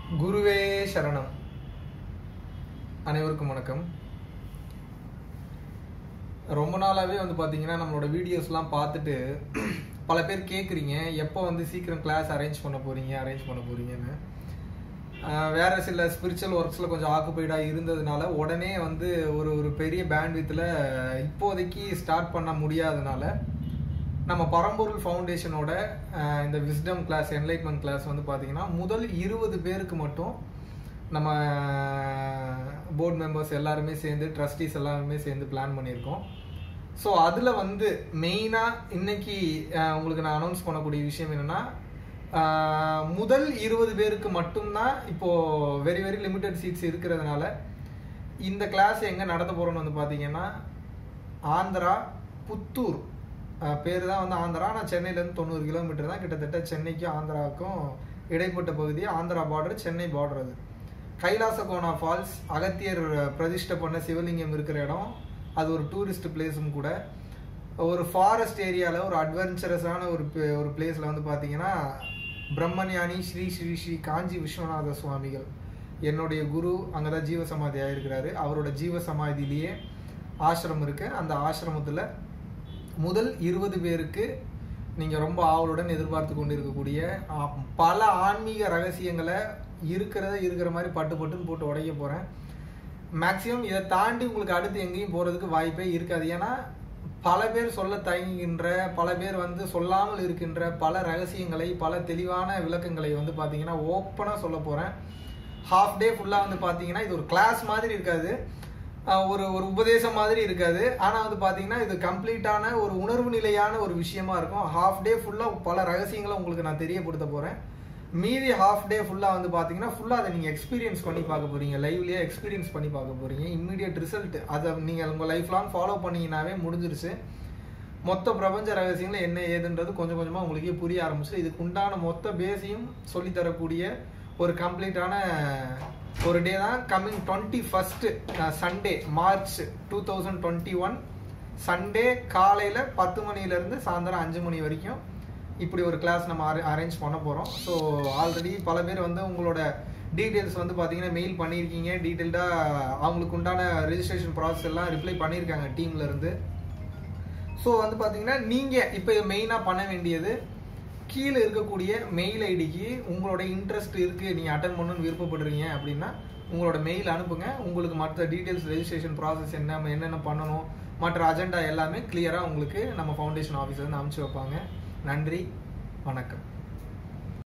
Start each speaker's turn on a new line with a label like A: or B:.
A: குருவே சரணம் அனைவருக்கும் வணக்கம் ரொம்ப நாளாவே வந்து பாத்தீங்கன்னா நம்மளோட வீடியோஸ்லாம் பார்த்துட்டு பல பேர் கேட்குறீங்க எப்போ வந்து சீக்கிரம் கிளாஸ் அரேஞ்ச் பண்ண போறீங்க அரேஞ்ச் பண்ண போறீங்கன்னு ஆஹ் வேற சில ஸ்பிரிச்சுவல் ஒர்க்ஸில் கொஞ்சம் ஆக்குபைடாக இருந்ததுனால உடனே வந்து ஒரு ஒரு பெரிய பேண்ட்வித்தில் இப்போதைக்கு ஸ்டார்ட் பண்ண முடியாதனால நம்ம பரம்பொருள் ஃபவுண்டேஷனோட ஆஹ் இந்த விஸ்டம் கிளாஸ் என்லைட்மெண்ட் கிளாஸ் வந்து பார்த்தீங்கன்னா முதல் இருபது பேருக்கு மட்டும் நம்ம போர்டு மெம்பர்ஸ் எல்லாருமே சேர்ந்து ட்ரஸ்டீஸ் எல்லாருமே சேர்ந்து பிளான் பண்ணியிருக்கோம் ஸோ அதில் வந்து மெயினாக இன்னைக்கு ஆஹ் உங்களுக்கு நான் அனௌன்ஸ் பண்ணக்கூடிய விஷயம் என்னன்னா ஆஹ் முதல் இருபது பேருக்கு மட்டும்தான் இப்போ வெரி வெரி லிமிட்டட் சீட்ஸ் இருக்கிறதுனால இந்த கிளாஸ் எங்கே நடத்த போகிறோம்னு வந்து பார்த்தீங்கன்னா ஆந்திரா புத்தூர் பேர் தான் வந்து ஆந்திரா ஆனால் சென்னையிலேருந்து தொண்ணூறு கிலோமீட்டர் தான் கிட்டத்தட்ட சென்னைக்கும் ஆந்திராவுக்கும் இடைப்பட்ட பகுதி ஆந்திரா பார்டர் சென்னை பார்டர் அது கைலாசகோனா ஃபால்ஸ் அகத்தியர் பிரதிஷ்டை பண்ண சிவலிங்கம் இருக்கிற இடம் அது ஒரு டூரிஸ்ட் பிளேஸும் கூட ஒரு ஃபாரஸ்ட் ஏரியாவில் ஒரு அட்வென்ச்சரஸான ஒரு pla- ஒரு பிளேஸில் வந்து பார்த்தீங்கன்னா பிரம்மஞானி ஸ்ரீ ஸ்ரீ ஸ்ரீ காஞ்சி விஸ்வநாத சுவாமிகள் என்னுடைய குரு அங்கே தான் ஜீவ சமாதி ஆயிருக்கிறாரு அவரோட ஜீவ சமாதியிலேயே ஆசிரமம் இருக்கு அந்த ஆசிரமத்தில் முதல் இருபது பேருக்கு நீங்கள் ரொம்ப ஆவலுடன் எதிர்பார்த்து கொண்டு இருக்கக்கூடிய ஆ, பல ஆன்மீக ரகசியங்களை இருக்கிறத இருக்கிற மாதிரி பட்டு பட்டுன்னு போட்டு உடைக்க போகிறேன் மேக்ஸிமம் இதை தாண்டி உங்களுக்கு அடுத்து எங்கேயும் போகிறதுக்கு வாய்ப்பே இருக்காது ஏன்னா பல பேர் சொல்ல தயங்குகின்ற பல பேர் வந்து சொல்லாமல் இருக்கின்ற பல ரகசியங்களை பல தெளிவான விளக்கங்களை வந்து பார்த்தீங்கன்னா ஓப்பனாக சொல்ல போகிறேன் ஹாஃப் டே ஃபுல்லாக வந்து பார்த்தீங்கன்னா இது ஒரு கிளாஸ் மாதிரி இருக்காது ஆஹ் ஒரு ஒரு உபதேசம் மாதிரி இருக்காது ஆனால் வந்து பார்த்தீங்கன்னா இது கம்ப்ளீட்டான ஒரு உணர்வு நிலையான ஒரு விஷயமா இருக்கும் ஹாஃப் டே ஃபுல்லாக பல ரகசியங்களை உங்களுக்கு நான் தெரியப்படுத்த போகிறேன் மீதி ஹாஃப் டே ஃபுல்லாக வந்து பார்த்தீங்கன்னா ஃபுல்லாக அதை நீங்கள் எக்ஸ்பீரியன்ஸ் பண்ணி பார்க்க போகிறீங்க லைவ்லேயே எக்ஸ்பீரியன்ஸ் பண்ணி பார்க்க போகிறீங்க இம்மிடியட் ரிசல்ட் அதை நீங்கள் உங்கள் லைஃப் லாங் ஃபாலோ பண்ணீங்கன்னாவே முடிஞ்சிருச்சு மொத்த பிரபஞ்ச ரகசியங்கள் என்ன ஏதுன்றது கொஞ்சம் கொஞ்சமாக உங்களுக்கே புரிய ஆரம்பிச்சு இதுக்கு உண்டான மொத்த பேஸையும் சொல்லித் தரக்கூடிய ஒரு கம்ப்ளீட்டான ஒரு டே தான் coming twenty first Sunday March two thousand twenty one Sunday காலையில் பத்து மணிலேருந்து சாயந்தரம் அஞ்சு மணி வரைக்கும் இப்படி ஒரு கிளாஸ் நம்ம அரேஞ்ச் பண்ண போகிறோம் ஸோ ஆல்ரெடி பல பேர் வந்து உங்களோட டீட்டெயில்ஸ் வந்து பார்த்தீங்கன்னா மெயில் பண்ணியிருக்கீங்க டீட்டெயில்டாக அவங்களுக்கு உண்டான ரெஜிஸ்ட்ரேஷன் ப்ராசஸ் எல்லாம் ரிப்ளை பண்ணியிருக்காங்க டீம்ல இருந்து ஸோ வந்து பார்த்தீங்கன்னா நீங்கள் இப்போ மெயினாக பண்ண வேண்டியது கீழே இருக்கக்கூடிய மெயில் ஐடிக்கு உங்களோட இன்ட்ரெஸ்ட் இருக்குது நீங்கள் அட்டன் பண்ணணும்னு விருப்பப்படுறீங்க அப்படின்னா உங்களோட மெயில் அனுப்புங்க உங்களுக்கு மற்ற டீட்டெயில்ஸ் ரெஜிஸ்ட்ரேஷன் ப்ராசஸ் என்ன என்னென்ன பண்ணணும் மற்ற அஜெண்டா எல்லாமே கிளியராக உங்களுக்கு நம்ம ஃபவுண்டேஷன் ஆஃபீஸ்லேருந்து அனுப்பிச்சு வைப்பாங்க நன்றி வணக்கம்